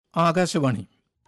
ആകാശവാണി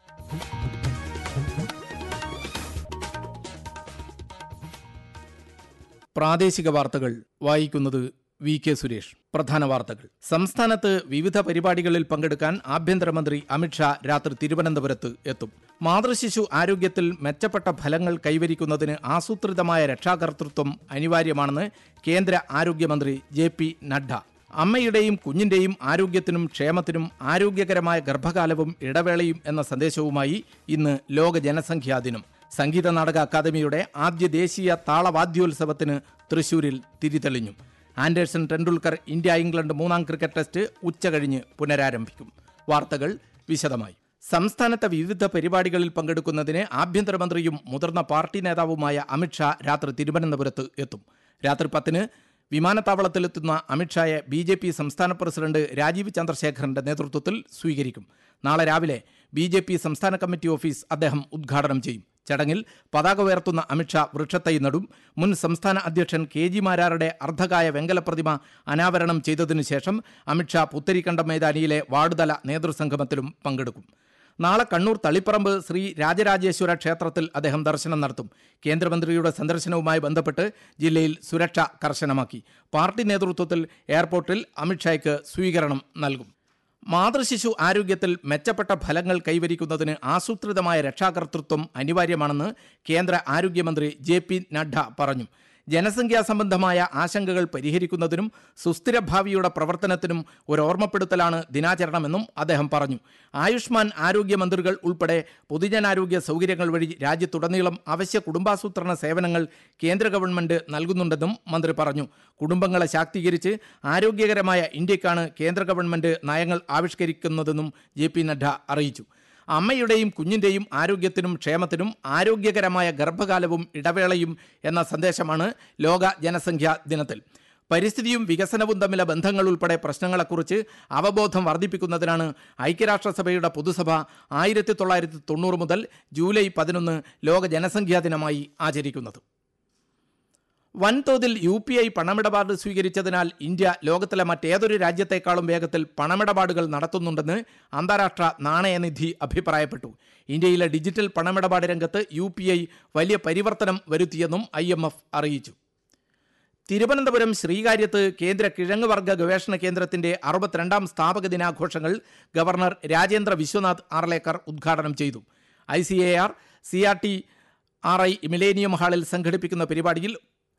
പ്രാദേശിക വാർത്തകൾ വായിക്കുന്നത് വി കെ സുരേഷ് പ്രധാന വാർത്തകൾ സംസ്ഥാനത്ത് വിവിധ പരിപാടികളിൽ പങ്കെടുക്കാൻ ആഭ്യന്തരമന്ത്രി അമിത്ഷാ രാത്രി തിരുവനന്തപുരത്ത് എത്തും മാതൃശിശു ആരോഗ്യത്തിൽ മെച്ചപ്പെട്ട ഫലങ്ങൾ കൈവരിക്കുന്നതിന് ആസൂത്രിതമായ രക്ഷാകർതൃത്വം അനിവാര്യമാണെന്ന് കേന്ദ്ര ആരോഗ്യമന്ത്രി ജെ പി നഡ്ഡ അമ്മയുടെയും കുഞ്ഞിന്റെയും ആരോഗ്യത്തിനും ക്ഷേമത്തിനും ആരോഗ്യകരമായ ഗർഭകാലവും ഇടവേളയും എന്ന സന്ദേശവുമായി ഇന്ന് ലോക ജനസംഖ്യാ ദിനം സംഗീത നാടക അക്കാദമിയുടെ ആദ്യ ദേശീയ താളവാദ്യോത്സവത്തിന് തൃശൂരിൽ തിരിതെളിഞ്ഞു ആൻഡേഴ്സൺ ടെണ്ടുൽക്കർ ഇന്ത്യ ഇംഗ്ലണ്ട് മൂന്നാം ക്രിക്കറ്റ് ടെസ്റ്റ് ഉച്ചകഴിഞ്ഞ് പുനരാരംഭിക്കും വാർത്തകൾ വിശദമായി സംസ്ഥാനത്തെ വിവിധ പരിപാടികളിൽ പങ്കെടുക്കുന്നതിന് ആഭ്യന്തരമന്ത്രിയും മുതിർന്ന പാർട്ടി നേതാവുമായ അമിത്ഷാ രാത്രി തിരുവനന്തപുരത്ത് എത്തും രാത്രി പത്തിന് വിമാനത്താവളത്തിലെത്തുന്ന അമിത്ഷായെ ബി ജെ പി സംസ്ഥാന പ്രസിഡന്റ് രാജീവ് ചന്ദ്രശേഖറിന്റെ നേതൃത്വത്തിൽ സ്വീകരിക്കും നാളെ രാവിലെ ബി ജെ പി സംസ്ഥാന കമ്മിറ്റി ഓഫീസ് അദ്ദേഹം ഉദ്ഘാടനം ചെയ്യും ചടങ്ങിൽ പതാക ഉയർത്തുന്ന അമിത്ഷാ വൃക്ഷത്തൈ നടും മുൻ സംസ്ഥാന അധ്യക്ഷൻ കെ ജി മാരാരുടെ അർദ്ധകായ വെങ്കല പ്രതിമ അനാവരണം ചെയ്തതിനു ശേഷം അമിത്ഷാ പുത്തരിക്കണ്ടം മൈതാനിയിലെ വാർഡുതല നേതൃസംഗമത്തിലും പങ്കെടുക്കും നാളെ കണ്ണൂർ തളിപ്പറമ്പ് ശ്രീ രാജരാജേശ്വര ക്ഷേത്രത്തിൽ അദ്ദേഹം ദർശനം നടത്തും കേന്ദ്രമന്ത്രിയുടെ സന്ദർശനവുമായി ബന്ധപ്പെട്ട് ജില്ലയിൽ സുരക്ഷ കർശനമാക്കി പാർട്ടി നേതൃത്വത്തിൽ എയർപോർട്ടിൽ അമിത്ഷായ്ക്ക് സ്വീകരണം നൽകും മാതൃശിശു ആരോഗ്യത്തിൽ മെച്ചപ്പെട്ട ഫലങ്ങൾ കൈവരിക്കുന്നതിന് ആസൂത്രിതമായ രക്ഷാകർതൃത്വം അനിവാര്യമാണെന്ന് കേന്ദ്ര ആരോഗ്യമന്ത്രി ജെ പി നഡ്ഡ പറഞ്ഞു ജനസംഖ്യാ സംബന്ധമായ ആശങ്കകൾ പരിഹരിക്കുന്നതിനും സുസ്ഥിര ഭാവിയുടെ പ്രവർത്തനത്തിനും ഒരു ഓർമ്മപ്പെടുത്തലാണ് ദിനാചരണമെന്നും അദ്ദേഹം പറഞ്ഞു ആയുഷ്മാൻ ആരോഗ്യമന്ത്രികൾ ഉൾപ്പെടെ പൊതുജനാരോഗ്യ സൗകര്യങ്ങൾ വഴി രാജ്യത്തുടനീളം അവശ്യ കുടുംബാസൂത്രണ സേവനങ്ങൾ കേന്ദ്ര ഗവൺമെന്റ് നൽകുന്നുണ്ടെന്നും മന്ത്രി പറഞ്ഞു കുടുംബങ്ങളെ ശാക്തീകരിച്ച് ആരോഗ്യകരമായ ഇന്ത്യക്കാണ് കേന്ദ്ര ഗവൺമെന്റ് നയങ്ങൾ ആവിഷ്കരിക്കുന്നതെന്നും ജെ പി നഡ്ഡ അറിയിച്ചു അമ്മയുടെയും കുഞ്ഞിന്റെയും ആരോഗ്യത്തിനും ക്ഷേമത്തിനും ആരോഗ്യകരമായ ഗർഭകാലവും ഇടവേളയും എന്ന സന്ദേശമാണ് ലോക ജനസംഖ്യാ ദിനത്തിൽ പരിസ്ഥിതിയും വികസനവും തമ്മിലെ ബന്ധങ്ങൾ ഉൾപ്പെടെ പ്രശ്നങ്ങളെക്കുറിച്ച് അവബോധം വർദ്ധിപ്പിക്കുന്നതിനാണ് ഐക്യരാഷ്ട്രസഭയുടെ പൊതുസഭ ആയിരത്തി തൊള്ളായിരത്തി തൊണ്ണൂറ് മുതൽ ജൂലൈ പതിനൊന്ന് ലോക ജനസംഖ്യാ ദിനമായി ആചരിക്കുന്നത് വൻതോതിൽ യു പി ഐ പണമിടപാട് സ്വീകരിച്ചതിനാൽ ഇന്ത്യ ലോകത്തിലെ മറ്റേതൊരു രാജ്യത്തെക്കാളും വേഗത്തിൽ പണമിടപാടുകൾ നടത്തുന്നുണ്ടെന്ന് അന്താരാഷ്ട്ര നാണയനിധി അഭിപ്രായപ്പെട്ടു ഇന്ത്യയിലെ ഡിജിറ്റൽ പണമിടപാട് രംഗത്ത് യു വലിയ പരിവർത്തനം വരുത്തിയെന്നും ഐ അറിയിച്ചു തിരുവനന്തപുരം ശ്രീകാര്യത്ത് കേന്ദ്ര കിഴങ്ങ് വർഗ ഗവേഷണ കേന്ദ്രത്തിന്റെ അറുപത്തിരണ്ടാം സ്ഥാപക ദിനാഘോഷങ്ങൾ ഗവർണർ രാജേന്ദ്ര വിശ്വനാഥ് ആർലേക്കർ ഉദ്ഘാടനം ചെയ്തു I C A R C R T R I millennium ഹാളിൽ സംഘടിപ്പിക്കുന്ന പരിപാടിയിൽ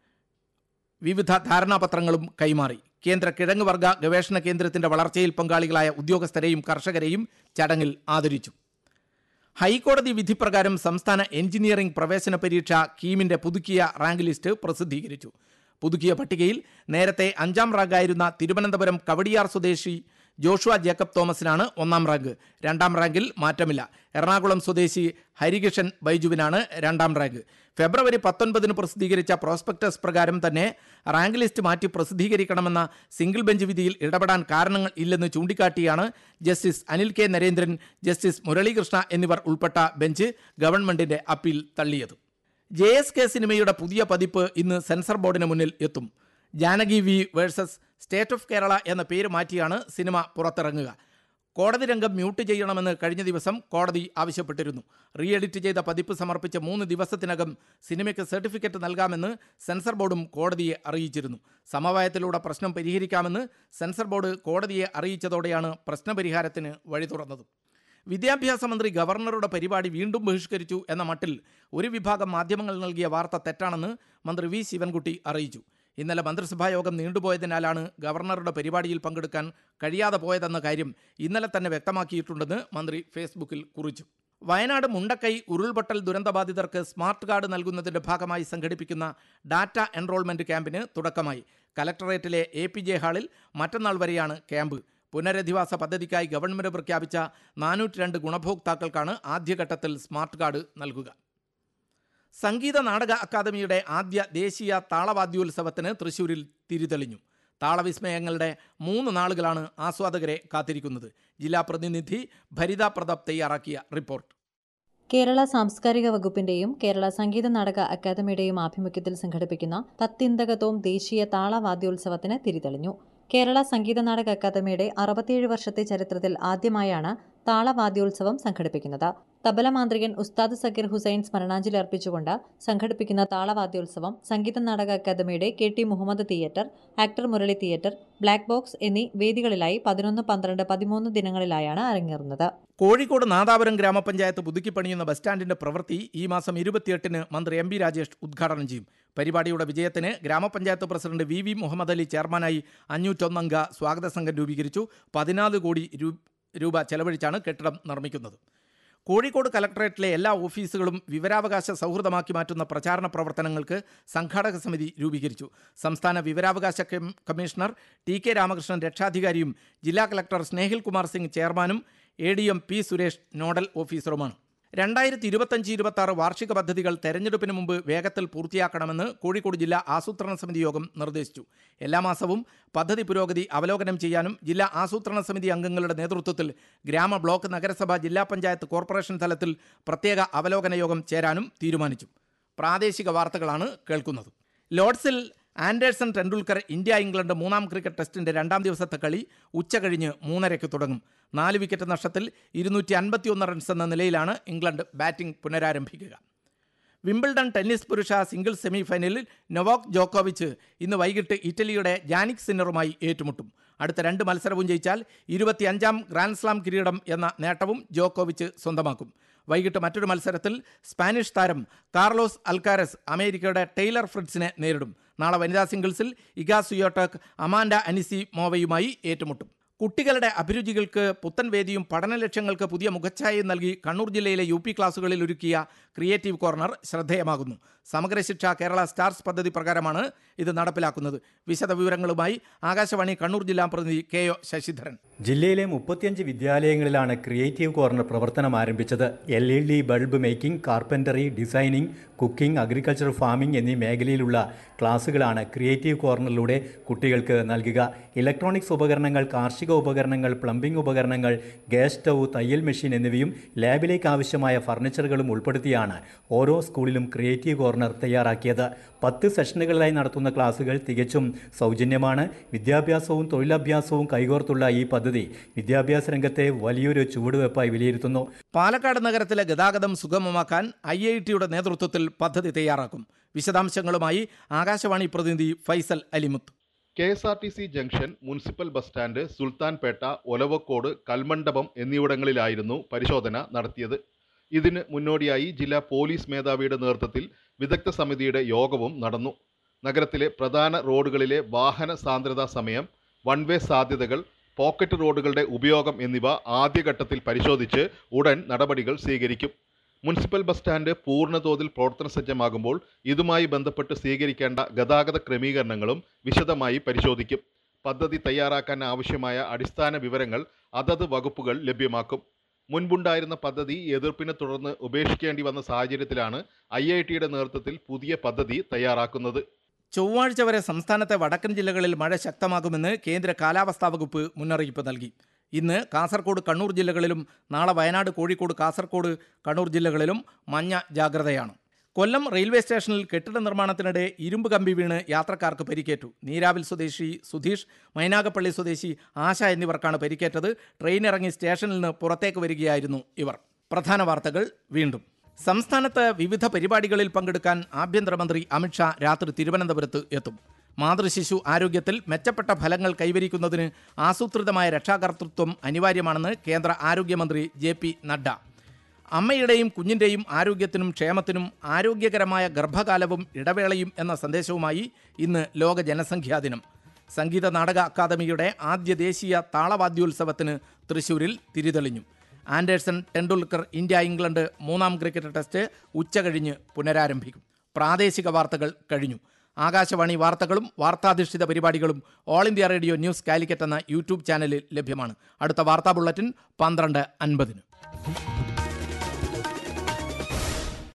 വിവിധ ധാരണാപത്രങ്ങളും കൈമാറി കേന്ദ്ര കിഴങ്ങ് വർഗ ഗവേഷണ കേന്ദ്രത്തിന്റെ വളർച്ചയിൽ പങ്കാളികളായ ഉദ്യോഗസ്ഥരെയും കർഷകരെയും ചടങ്ങിൽ ആദരിച്ചു ഹൈക്കോടതി വിധിപ്രകാരം സംസ്ഥാന എഞ്ചിനീയറിംഗ് പ്രവേശന പരീക്ഷ കീമിന്റെ പുതുക്കിയ റാങ്ക് ലിസ്റ്റ് പ്രസിദ്ധീകരിച്ചു പുതുക്കിയ പട്ടികയിൽ നേരത്തെ അഞ്ചാം റാങ്കായിരുന്ന തിരുവനന്തപുരം കവടിയാർ സ്വദേശി ജോഷുവ ജേക്കബ് തോമസിനാണ് ഒന്നാം റാങ്ക് രണ്ടാം റാങ്കിൽ മാറ്റമില്ല എറണാകുളം സ്വദേശി ഹരികിഷൻ ബൈജുവിനാണ് രണ്ടാം റാങ്ക് ഫെബ്രുവരി പത്തൊൻപതിന് പ്രസിദ്ധീകരിച്ച പ്രോസ്പെക്ടസ് പ്രകാരം തന്നെ റാങ്ക് ലിസ്റ്റ് മാറ്റി പ്രസിദ്ധീകരിക്കണമെന്ന സിംഗിൾ ബെഞ്ച് വിധിയിൽ ഇടപെടാൻ കാരണങ്ങൾ ഇല്ലെന്ന് ചൂണ്ടിക്കാട്ടിയാണ് justice Anil K Narendran justice Muralikrishna എന്നിവർ ഉൾപ്പെട്ട ബെഞ്ച് ഗവൺമെന്റിന്റെ അപ്പീൽ തള്ളിയത് ജെ എസ് കെ സിനിമയുടെ പുതിയ പതിപ്പ് ഇന്ന് സെൻസർ ബോർഡിന് മുന്നിൽ എത്തും Janaki V versus state of Kerala എന്ന പേര് മാറ്റിയാണ് സിനിമ പുറത്തിറങ്ങുക കോടതി രംഗം മ്യൂട്ട് ചെയ്യണമെന്ന് കഴിഞ്ഞ ദിവസം കോടതി ആവശ്യപ്പെട്ടിരുന്നു റീ എഡിറ്റ് ചെയ്ത പതിപ്പ് സമർപ്പിച്ച മൂന്ന് ദിവസത്തിനകം സിനിമയ്ക്ക് സർട്ടിഫിക്കറ്റ് നൽകാമെന്ന് സെൻസർ ബോർഡും കോടതിയെ അറിയിച്ചിരുന്നു സമവായത്തിലൂടെ പ്രശ്നം പരിഹരിക്കാമെന്ന് സെൻസർ ബോർഡ് കോടതിയെ അറിയിച്ചതോടെയാണ് പ്രശ്നപരിഹാരത്തിന് വഴി തുറന്നത് വിദ്യാഭ്യാസ മന്ത്രി ഗവർണറുടെ പരിപാടി വീണ്ടും ബഹിഷ്കരിച്ചു എന്ന മട്ടിൽ ഒരു വിഭാഗം മാധ്യമങ്ങൾ നൽകിയ വാർത്ത തെറ്റാണെന്ന് മന്ത്രി വി ശിവൻകുട്ടി അറിയിച്ചു ഇന്നലെ മന്ത്രിസഭാ യോഗം നീണ്ടുപോയതിനാലാണ് ഗവർണറുടെ പരിപാടിയിൽ പങ്കെടുക്കാൻ കഴിയാതെ പോയതെന്ന കാര്യം ഇന്നലെ തന്നെ വ്യക്തമാക്കിയിട്ടുണ്ടെന്ന് മന്ത്രി ഫേസ്ബുക്കിൽ കുറിച്ചു വയനാട് മുണ്ടക്കൈ ഉരുൾപൊട്ടൽ ദുരന്തബാധിതർക്ക് സ്മാർട്ട് കാർഡ് നൽകുന്നതിന്റെ ഭാഗമായി സംഘടിപ്പിക്കുന്ന ഡാറ്റ എൻറോൾമെന്റ് ക്യാമ്പിന് തുടക്കമായി കലക്ടറേറ്റിലെ എ പി ജെ ഹാളിൽ മറ്റന്നാൾ വരെയാണ് ക്യാമ്പ് പുനരധിവാസ പദ്ധതിക്കായി ഗവൺമെന്റ് പ്രഖ്യാപിച്ച നാനൂറ്റി രണ്ട് ഗുണഭോക്താക്കൾക്കാണ് ആദ്യഘട്ടത്തിൽ സ്മാർട്ട് കാർഡ് നൽകുക സംഗീത നാടക അക്കാദമിയുടെ ആദ്യ ദേശീയ താളവാദ്യോത്സവത്തിന് തൃശൂരിൽ തിരിതെളിഞ്ഞു താളവിസ്മയങ്ങളുടെ മൂന്ന് നാളുകളാണ് ആസ്വാദകരെ കാത്തിരിക്കുന്നത് ജില്ലാ പ്രതിനിധി ഭരിത പ്രതാപ് തയ്യാറാക്കിയ റിപ്പോർട്ട് കേരള സാംസ്കാരിക വകുപ്പിന്റെയും കേരള സംഗീത നാടക അക്കാദമിയുടെയും ആഭിമുഖ്യത്തിൽ സംഘടിപ്പിക്കുന്ന തത്തിന്തകത്തോം ദേശീയ താളവാദ്യോത്സവത്തിന് തിരിതെളിഞ്ഞു കേരള സംഗീത നാടക അക്കാദമിയുടെ അറുപത്തിയേഴ് വർഷത്തെ ചരിത്രത്തിൽ ആദ്യമായാണ് താളവാദ്യോത്സവം സംഘടിപ്പിക്കുന്നത് തബല മാന്ത്രികൻ ഉസ്താദ് സക്കീർ ഹുസൈൻ സ്മരണാഞ്ജലി അർപ്പിച്ചുകൊണ്ട് സംഘടിപ്പിക്കുന്ന താളവാദ്യോത്സവം സംഗീത നാടക അക്കാദമിയുടെ K T Muhammad theatre actor Murali theatre black box എന്നീ വേദികളിലായി പതിനൊന്ന് പന്ത്രണ്ട് പതിമൂന്ന് ദിനങ്ങളിലായാണ് അരങ്ങേറുന്നത് കോഴിക്കോട് നാദാപുരം ഗ്രാമപഞ്ചായത്ത് പുതുക്കിപ്പണിയുന്ന ബസ് സ്റ്റാൻഡിന്റെ പ്രവൃത്തി ഈ മാസം ഇരുപത്തിയെട്ടിന് മന്ത്രി എം പി രാജേഷ് ഉദ്ഘാടനം ചെയ്യും പരിപാടിയുടെ വിജയത്തിന് ഗ്രാമപഞ്ചായത്ത് president V V Muhammad Ali ചെയർമാനായി അഞ്ഞൂറ്റൊന്നംഗ സ്വാഗത സംഘം രൂപീകരിച്ചു പതിനാല് കോടി രൂ- രൂപ ചെലവഴിച്ചാണ് കെട്ടിടം നിർമ്മിക്കുന്നത് കോഴിക്കോട് കലക്ടറേറ്റിലെ എല്ലാ ഓഫീസുകളും വിവരാവകാശ സൗഹൃദമാക്കി മാറ്റുന്ന പ്രചാരണ പ്രവർത്തനങ്ങൾക്ക് സംഘാടക സമിതി രൂപീകരിച്ചു സംസ്ഥാന വിവരാവകാശ കമ്മ- കമ്മീഷണർ ടി കെ രാമകൃഷ്ണൻ രക്ഷാധികാരിയും ജില്ലാ കലക്ടർ സ്നേഹിൽ കുമാർ സിംഗ് ചെയർമാനും A D M P Suresh nodal ഓഫീസറുമാണ് രണ്ടായിരത്തി ഇരുപത്തഞ്ച് ഇരുപത്തി ആറ് വാർഷിക പദ്ധതികൾ തെരഞ്ഞെടുപ്പിന് മുമ്പ് വേഗത്തിൽ പൂർത്തിയാക്കണമെന്ന് കോഴിക്കോട് ജില്ലാ ആസൂത്രണ സമിതി യോഗം നിർദ്ദേശിച്ചു എല്ലാ മാസവും പദ്ധതി പുരോഗതി അവലോകനം ചെയ്യാനും ജില്ലാ ആസൂത്രണ സമിതി അംഗങ്ങളുടെ നേതൃത്വത്തിൽ ഗ്രാമ ബ്ലോക്ക് നഗരസഭ ജില്ലാ പഞ്ചായത്ത് കോർപ്പറേഷൻ തലത്തിൽ പ്രത്യേക അവലോകന യോഗം ചേരാനും തീരുമാനിച്ചു പ്രാദേശിക വാർത്തകളാണ് കേൾക്കുന്നത് ലോർഡ്സിൽ ആൻഡേഴ്സൺ ടെണ്ടുൽക്കർ ഇന്ത്യ ഇംഗ്ലണ്ട് മൂന്നാം ക്രിക്കറ്റ് ടെസ്റ്റിന്റെ രണ്ടാം ദിവസത്തെ കളി ഉച്ചകഴിഞ്ഞ് മൂന്നരയ്ക്ക് തുടങ്ങും നാല് വിക്കറ്റ് നഷ്ടത്തിൽ ഇരുന്നൂറ്റി അൻപത്തിയൊന്ന് റൺസ് എന്ന നിലയിലാണ് ഇംഗ്ലണ്ട് ബാറ്റിംഗ് പുനരാരംഭിക്കുക വിംബിൾഡൺ ടെന്നീസ് പുരുഷ സിംഗിൾസ് സെമിഫൈനലിൽ നൊവാക് ജോക്കോവിച്ച് ഇന്ന് വൈകിട്ട് ഇറ്റലിയുടെ ജാനിക് സിന്നറുമായി ഏറ്റുമുട്ടും അടുത്ത രണ്ട് മത്സരവും ജയിച്ചാൽ ഇരുപത്തിയഞ്ചാം ഗ്രാൻഡ്സ്ലാം കിരീടം എന്ന നേട്ടവും ജോക്കോവിച്ച് സ്വന്തമാക്കും വൈകിട്ട് മറ്റൊരു മത്സരത്തിൽ സ്പാനിഷ് താരം കാർലോസ് അൽക്കാരസ് അമേരിക്കയുടെ ടൈലർ ഫ്രിഡ്സിനെ നേരിടും നാളെ വനിതാ സിംഗിൾസിൽ ഇഗാ സുയോട്ടക് അമാൻഡ അനിസി മോവയുമായി ഏറ്റുമുട്ടും കുട്ടികളുടെ അഭിരുചികൾക്ക് പുത്തൻ വേദിയും പഠന ലക്ഷ്യങ്ങൾക്ക് പുതിയ മുഖച്ഛായയും നൽകി കണ്ണൂർ ജില്ലയിലെ യു പി ക്ലാസുകളിൽ ഒരുക്കിയ ക്രിയേറ്റീവ് കോർണർ ശ്രദ്ധേയമാകുന്നു സമഗ്ര ശിക്ഷ കേരള സ്റ്റാർസ് പദ്ധതി പ്രകാരമാണ് ഇത് നടപ്പിലാക്കുന്നത് വിശദവിവരങ്ങളുമായി ആകാശവാണി കണ്ണൂർ ജില്ലാ പ്രതിനിധി കെ ഒ ശശിധരൻ ജില്ലയിലെ മുപ്പത്തിയഞ്ച് വിദ്യാലയങ്ങളിലാണ് ക്രിയേറ്റീവ് കോർണർ പ്രവർത്തനം ആരംഭിച്ചത് L E D bulb making carpentry designing cooking agriculture farming എന്നീ മേഖലയിലുള്ള ക്ലാസുകളാണ് ക്രിയേറ്റീവ് കോർണറിലൂടെ കുട്ടികൾക്ക് നൽകുക ഇലക്ട്രോണിക്സ് ഉപകരണങ്ങൾ കാർഷിക ഉപകരണങ്ങൾ പ്ലംബിംഗ് ഉപകരണങ്ങൾ ഗ്യാസ് സ്റ്റൗ തയ്യൽ മെഷീൻ എന്നിവയും ലാബിലേക്ക് ആവശ്യമായ ഫർണിച്ചറുകളും ഉൾപ്പെടുത്തിയാണ് ഓരോ സ്കൂളിലും ക്രിയേറ്റീവ് കോർണർ തയ്യാറാക്കിയത് പത്ത് സെഷനുകളിലായി നടത്തുന്ന ക്ലാസുകൾ തികച്ചും സൗജന്യമാണ് വിദ്യാഭ്യാസവും തൊഴിലഭ്യാസവും കൈകോർത്തുള്ള ഈ പദ്ധതി വിദ്യാഭ്യാസ രംഗത്തെ വലിയൊരു ചുവടുവെപ്പായി വിലയിരുത്തുന്നു പാലക്കാട് നഗരത്തിലെ ഗതാഗതം സുഗമമാക്കാൻ ഐ ഐ ടിയുടെ നേതൃത്വത്തിൽ പദ്ധതി തയ്യാറാക്കും വിശദാംശങ്ങളുമായി ആകാശവാണി പ്രതിനിധി Faisal Alimuth K S R T C junction municipal bus stand Sultanpet Olavakkode Kalmandapam എന്നിവിടങ്ങളിലായിരുന്നു പരിശോധന നടത്തിയത് ഇതിന് മുന്നോടിയായി ജില്ലാ പോലീസ് മേധാവിയുടെ നേതൃത്വത്തിൽ വിദഗ്ധ സമിതിയുടെ യോഗവും നടന്നു നഗരത്തിലെ പ്രധാന റോഡുകളിലെ വാഹന സാന്ദ്രതാ സമയം വൺ വേ സാധ്യതകൾ പോക്കറ്റ് റോഡുകളുടെ ഉപയോഗം എന്നിവ ആദ്യഘട്ടത്തിൽ പരിശോധിച്ച് ഉടൻ നടപടികൾ സ്വീകരിക്കും മുനിസിപ്പൽ ബസ് സ്റ്റാൻഡ് പൂർണ്ണതോതിൽ പ്രവർത്തന സജ്ജമാകുമ്പോൾ ഇതുമായി ബന്ധപ്പെട്ട് സ്വീകരിക്കേണ്ട ഗതാഗത ക്രമീകരണങ്ങളും വിശദമായി പരിശോധിക്കും പദ്ധതി തയ്യാറാക്കാൻ ആവശ്യമായ അടിസ്ഥാന വിവരങ്ങൾ അതത് വകുപ്പുകൾ ലഭ്യമാക്കും മുൻപുണ്ടായിരുന്ന പദ്ധതി എതിർപ്പിനെ തുടർന്ന് ഉപേക്ഷിക്കേണ്ടി വന്ന സാഹചര്യത്തിലാണ് ഐ ഐ ടിയുടെ നേതൃത്വത്തിൽ പുതിയ പദ്ധതി തയ്യാറാക്കുന്നത് ചൊവ്വാഴ്ച വരെ സംസ്ഥാനത്തെ വടക്കൻ ജില്ലകളിൽ മഴ ശക്തമാകുമെന്ന് കേന്ദ്ര കാലാവസ്ഥാ വകുപ്പ് മുന്നറിയിപ്പ് നൽകി ഇന്ന് കാസർഗോഡ് കണ്ണൂർ ജില്ലകളിലും നാളെ വയനാട് കോഴിക്കോട് കാസർഗോഡ് കണ്ണൂർ ജില്ലകളിലും മഞ്ഞ ജാഗ്രതയാണ് കൊല്ലം റെയിൽവേ സ്റ്റേഷനിൽ കെട്ടിട നിർമ്മാണത്തിനിടെ ഇരുമ്പ് കമ്പി വീണ് യാത്രക്കാർക്ക് പരിക്കേറ്റു നീരാവിൽ സ്വദേശി സുധീഷ് മൈനാഗപ്പള്ളി സ്വദേശി ആശ എന്നിവർക്കാണ് പരിക്കേറ്റത് ട്രെയിൻ ഇറങ്ങി സ്റ്റേഷനിൽ നിന്ന് പുറത്തേക്ക് വരികയായിരുന്നു ഇവർ പ്രധാന വാർത്തകൾ വീണ്ടും സംസ്ഥാനത്ത് വിവിധ പരിപാടികളിൽ പങ്കെടുക്കാൻ ആഭ്യന്തരമന്ത്രി അമിത്ഷാ രാത്രി തിരുവനന്തപുരത്ത് എത്തും മാതൃശിശു ആരോഗ്യത്തിൽ മെച്ചപ്പെട്ട ഫലങ്ങൾ കൈവരിക്കുന്നതിന് ആസൂത്രിതമായ രക്ഷാകർതൃത്വം അനിവാര്യമാണെന്ന് കേന്ദ്ര ആരോഗ്യമന്ത്രി ജെ പി നഡ്ഡ അമ്മയുടെയും കുഞ്ഞിൻ്റെയും ആരോഗ്യത്തിനും ക്ഷേമത്തിനും ആരോഗ്യകരമായ ഗർഭകാലവും ഇടവേളയും എന്ന സന്ദേശവുമായി ഇന്ന് ലോക ജനസംഖ്യാ ദിനം സംഗീത നാടക അക്കാദമിയുടെ ആദ്യ ദേശീയ താളവാദ്യോത്സവത്തിന് തൃശൂരിൽ തിരിതെളിഞ്ഞു ആൻഡേഴ്സൺ ടെണ്ടുൽക്കർ ഇന്ത്യ ഇംഗ്ലണ്ട് മൂന്നാം ക്രിക്കറ്റ് ടെസ്റ്റ് ഉച്ചകഴിഞ്ഞ് പുനരാരംഭിക്കും പ്രാദേശിക വാർത്തകൾ കഴിഞ്ഞു ആകാശവാണി വാർത്തകളും വാർത്താധിഷ്ഠിത പരിപാടികളും All India Radio News Calicut എന്ന യൂട്യൂബ് ചാനലിൽ ലഭ്യമാണ് അടുത്ത വാർത്താ ബുള്ളറ്റിൻ പന്ത്രണ്ട് അൻപതിന്